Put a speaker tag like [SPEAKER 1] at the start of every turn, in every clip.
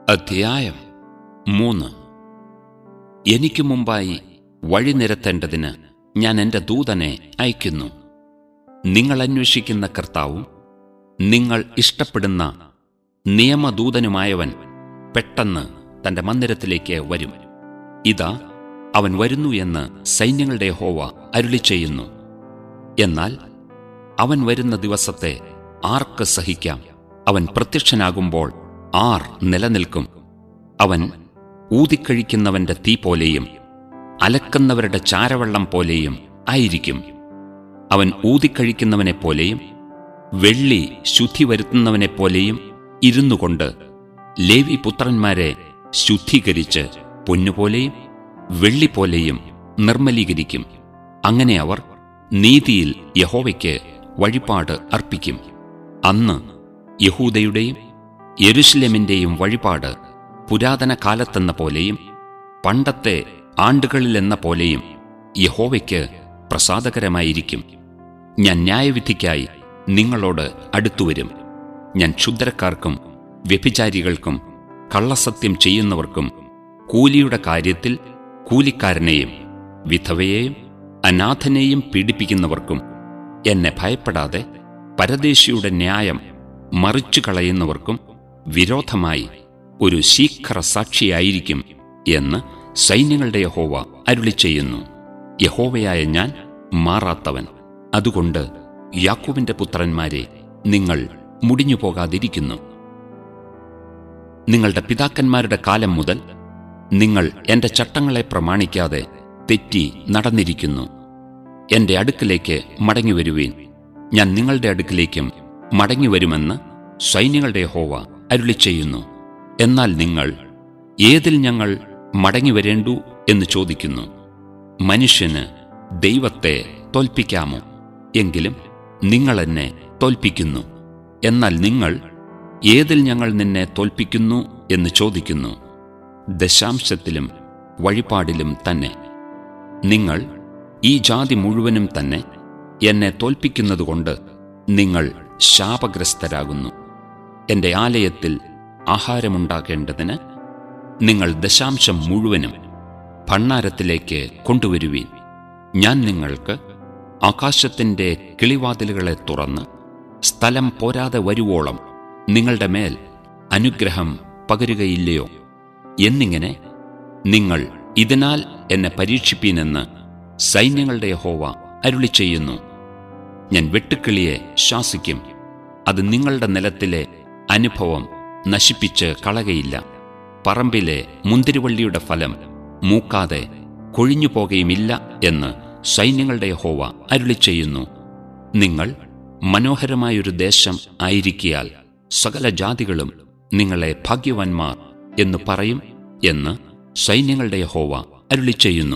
[SPEAKER 1] അധ്യായം മൂന്ന് എനിക്ക് മുമ്പായി വഴി നിരത്തേണ്ടതിന് ഞാൻ എൻ്റെ ദൂതനെ അയക്കുന്നു നിങ്ങൾ അന്വേഷിക്കുന്ന കർത്താവും നിങ്ങൾ ഇഷ്ടപ്പെടുന്ന നിയമദൂതനുമായവൻ പെട്ടെന്ന് തന്റെ മന്ദിരത്തിലേക്ക് വരും ഇതാ അവൻ വരുന്നു എന്ന് സൈന്യങ്ങളുടെ ഹോവ അരുളി ചെയ്യുന്നു എന്നാൽ അവൻ വരുന്ന ദിവസത്തെ ആർക്ക് സഹിക്കാം അവൻ പ്രത്യക്ഷനാകുമ്പോൾ ആർ നിലനിൽക്കും അവൻ ഊതിക്കഴിക്കുന്നവന്റെ തീ പോലെയും അലക്കുന്നവരുടെ ചാരവെള്ളം പോലെയും ആയിരിക്കും അവൻ ഊതിക്കഴിക്കുന്നവനെ പോലെയും വെള്ളി ശുദ്ധി വരുത്തുന്നവനെ പോലെയും ഇരുന്നുകൊണ്ട് ലേവി പുത്രന്മാരെ ശുദ്ധീകരിച്ച് പൊന്നുപോലെയും വെള്ളി പോലെയും നിർമ്മലീകരിക്കും അങ്ങനെ അവർ നീതിയിൽ യഹോവയ്ക്ക് വഴിപാട് അർപ്പിക്കും അന്ന് യഹൂദയുടെയും യെരുഷലേമിന്റെയും വഴിപാട് പുരാതന കാലത്തെന്ന പോലെയും പണ്ടത്തെ ആണ്ടുകളിലെന്ന പോലെയും യഹോവയ്ക്ക് പ്രസാദകരമായിരിക്കും ഞാൻ ന്യായവിധിക്കായി നിങ്ങളോട് അടുത്തുവരും ഞാൻ ക്ഷുദ്രക്കാർക്കും വ്യഭിചാരികൾക്കും കള്ളസത്യം ചെയ്യുന്നവർക്കും കൂലിയുടെ കാര്യത്തിൽ കൂലിക്കാരനെയും വിധവയെയും അനാഥനെയും പീഡിപ്പിക്കുന്നവർക്കും എന്നെ ഭയപ്പെടാതെ പരദേശിയുടെ ന്യായം മറിച്ചു കളയുന്നവർക്കും വിരോധമായി ഒരു ശീഘ്ര സാക്ഷിയായിരിക്കും എന്ന് സൈന്യങ്ങളുടെ യഹോവ അരുളി ചെയ്യുന്നു യഹോവയായ ഞാൻ മാറാത്തവൻ അതുകൊണ്ട് യാക്കോബിന്റെ പുത്രന്മാരെ നിങ്ങൾ മുടിഞ്ഞു പോകാതിരിക്കുന്നു നിങ്ങളുടെ പിതാക്കന്മാരുടെ കാലം മുതൽ നിങ്ങൾ എന്റെ ചട്ടങ്ങളെ പ്രമാണിക്കാതെ തെറ്റി നടന്നിരിക്കുന്നു എന്റെ അടുക്കിലേക്ക് മടങ്ങിവരുവീൻ ഞാൻ നിങ്ങളുടെ അടുക്കിലേക്കും മടങ്ങിവരുമെന്ന് സൈന്യങ്ങളുടെ ഹോവ അരുളി ചെയ്യുന്നു എന്നാൽ നിങ്ങൾ ഏതിൽ ഞങ്ങൾ മടങ്ങിവരേണ്ടു എന്ന് ചോദിക്കുന്നു മനുഷ്യന് ദൈവത്തെ തോൽപ്പിക്കാമോ എങ്കിലും നിങ്ങൾ എന്നെ തോൽപ്പിക്കുന്നു എന്നാൽ നിങ്ങൾ ഏതിൽ ഞങ്ങൾ നിന്നെ തോൽപ്പിക്കുന്നു എന്ന് ചോദിക്കുന്നു ദശാംശത്തിലും വഴിപാടിലും തന്നെ നിങ്ങൾ ഈ ജാതി മുഴുവനും തന്നെ എന്നെ തോൽപ്പിക്കുന്നതുകൊണ്ട് നിങ്ങൾ ശാപഗ്രസ്തരാകുന്നു എന്റെ ആലയത്തിൽ ആഹാരമുണ്ടാകേണ്ടതിന് നിങ്ങൾ ദശാംശം മുഴുവനും ഭണ്ണാരത്തിലേക്ക് കൊണ്ടുവരുവീൻ ഞാൻ നിങ്ങൾക്ക് ആകാശത്തിന്റെ കിളിവാതിലുകളെ തുറന്ന് സ്ഥലം പോരാതെ വരുവോളം നിങ്ങളുടെ മേൽ അനുഗ്രഹം പകരുകയില്ലയോ എന്നിങ്ങനെ നിങ്ങൾ ഇതിനാൽ എന്നെ പരീക്ഷിപ്പീനെന്ന് സൈന്യങ്ങളുടെ ഹോവ അരുളി ചെയ്യുന്നു ഞാൻ വെട്ടുക്കിളിയെ ശാസിക്കും അത് നിങ്ങളുടെ നിലത്തിലെ അനുഭവം നശിപ്പിച്ച് കളകയില്ല പറമ്പിലെ മുന്തിരിവള്ളിയുടെ ഫലം മൂക്കാതെ കൊഴിഞ്ഞു പോകുകയുമില്ല എന്ന് സൈന്യങ്ങളുടെ ഹോവ അരുളി ചെയ്യുന്നു നിങ്ങൾ മനോഹരമായൊരു ദേശം ആയിരിക്കിയാൽ സകല ജാതികളും നിങ്ങളെ ഭാഗ്യവാന്മാർ എന്ന് പറയും എന്ന് സൈന്യങ്ങളുടെ ഹോവ അരുളി ചെയ്യുന്നു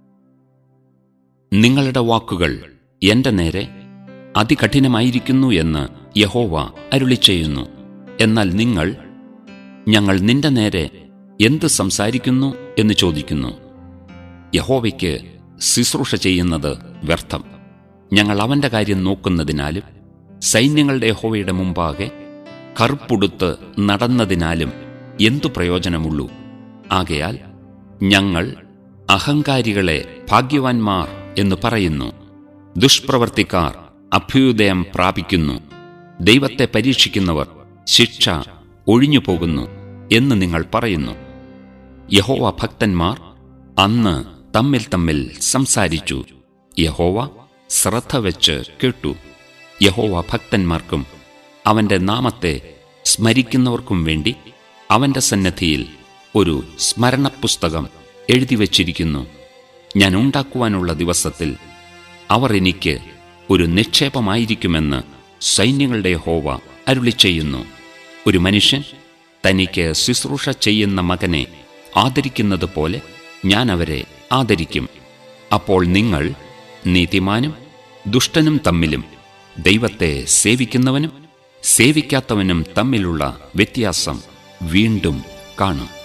[SPEAKER 1] നിങ്ങളുടെ വാക്കുകൾ എന്റെ നേരെ അതികഠിനമായിരിക്കുന്നു എന്ന് യഹോവ അരുളി ചെയ്യുന്നു എന്നാൽ നിങ്ങൾ ഞങ്ങൾ നിന്റെ നേരെ എന്ത് സംസാരിക്കുന്നു എന്ന് ചോദിക്കുന്നു യഹോവയ്ക്ക് ശുശ്രൂഷ ചെയ്യുന്നത് വ്യർത്ഥം ഞങ്ങൾ അവന്റെ കാര്യം നോക്കുന്നതിനാലും സൈന്യങ്ങളുടെ യഹോവയുടെ മുമ്പാകെ കറുപ്പുടുത്ത് നടന്നതിനാലും എന്തു പ്രയോജനമുള്ളൂ ആകയാൽ ഞങ്ങൾ അഹങ്കാരികളെ ഭാഗ്യവാന്മാർ എന്ന് പറയുന്നു ദുഷ്പ്രവർത്തിക്കാർ അഭ്യുദയം പ്രാപിക്കുന്നു ദൈവത്തെ പരീക്ഷിക്കുന്നവർ ശിക്ഷ ഒഴിഞ്ഞു പോകുന്നു എന്ന് നിങ്ങൾ പറയുന്നു യഹോവ ഭക്തന്മാർ അന്ന് തമ്മിൽ തമ്മിൽ സംസാരിച്ചു യഹോവ ശ്രദ്ധ വെച്ച് കേട്ടു യഹോവ ഭക്തന്മാർക്കും അവന്റെ നാമത്തെ സ്മരിക്കുന്നവർക്കും വേണ്ടി അവന്റെ സന്നദ്ധിയിൽ ഒരു സ്മരണപുസ്തകം എഴുതിവച്ചിരിക്കുന്നു ഞാൻ ഉണ്ടാക്കുവാനുള്ള ദിവസത്തിൽ അവർ എനിക്ക് ഒരു നിക്ഷേപമായിരിക്കുമെന്ന് സൈന്യങ്ങളുടെ ഹോവ അരുളി ചെയ്യുന്നു ഒരു മനുഷ്യൻ തനിക്ക് ശുശ്രൂഷ ചെയ്യുന്ന മകനെ ആദരിക്കുന്നത് പോലെ ഞാൻ അവരെ ആദരിക്കും അപ്പോൾ നിങ്ങൾ നീതിമാനും ദുഷ്ടനും തമ്മിലും ദൈവത്തെ സേവിക്കുന്നവനും സേവിക്കാത്തവനും തമ്മിലുള്ള വ്യത്യാസം വീണ്ടും കാണും